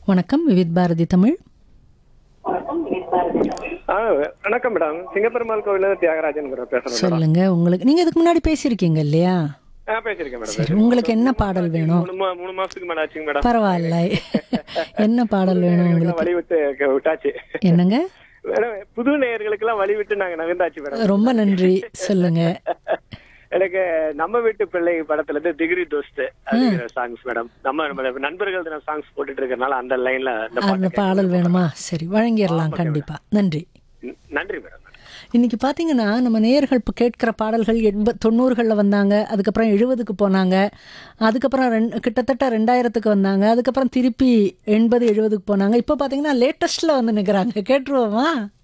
வணக்கம் விவித் பாரதி தமிழ் ஆ வணக்கம் மேடம் சிங்கப்பெருமாள் கோவில தியாகராஜன் பேசுறேன் மேடம் சொல்லுங்க உங்களுக்கு நீங்க இதுக்கு முன்னாடி பேசியிருக்கீங்க இல்லையா ஆ பேசியிருக்கேன் மேடம் சரி உங்களுக்கு என்ன பாடல் வேணும் மூணு மா- மூணு மாசத்துக்கு மேல ஆச்சுங்க மேடம் பரவாயில்ல என்ன பாடல் வேணும் உங்களுக்கு வழி விட்டு க- விட்டாச்சு என்னங்க மேடம் புது நேயர்களுக்கு எல்லாம் வழி விட்டு நாங்க நகர்ந்தாச்சு மேடம் ரொம்ப நன்றி சொல்லுங்க எனக்கு நம்ம வீட்டு பிள்ளை படத்துல இருந்து டிகிரி தோஸ்த் அப்படிங்கிற சாங்ஸ் மேடம் நம்ம நம்ம நண்பர்கள் தின சாங்ஸ் போட்டுட்டு இருக்கறனால அந்த லைன்ல அந்த அந்த பாட்டு பாடல் வேணுமா சரி வழங்கிடலாம் கண்டிப்பா நன்றி கேட்க- நன்றி மேடம் இன்னைக்கு பார்த்தீங்கன்னா நம்ம நேயர்கள் இப்போ கேட்குற பாடல்கள் எண்ப தொண்ணூறுகளில் வந்தாங்க அதுக்கப்புறம் எழுபதுக்கு போனாங்க அதுக்கப்புறம் ரெண் கிட்டத்தட்ட ரெண்டாயிரத்துக்கு வந்தாங்க அதுக்கப்புறம் திருப்பி எண்பது எழுபதுக்கு போனாங்க இப்போ பார்த்தீங்கன்னா லேட்டஸ்ட்டில் வந்து நிற்கிறாங்க கேட்டுருவோமா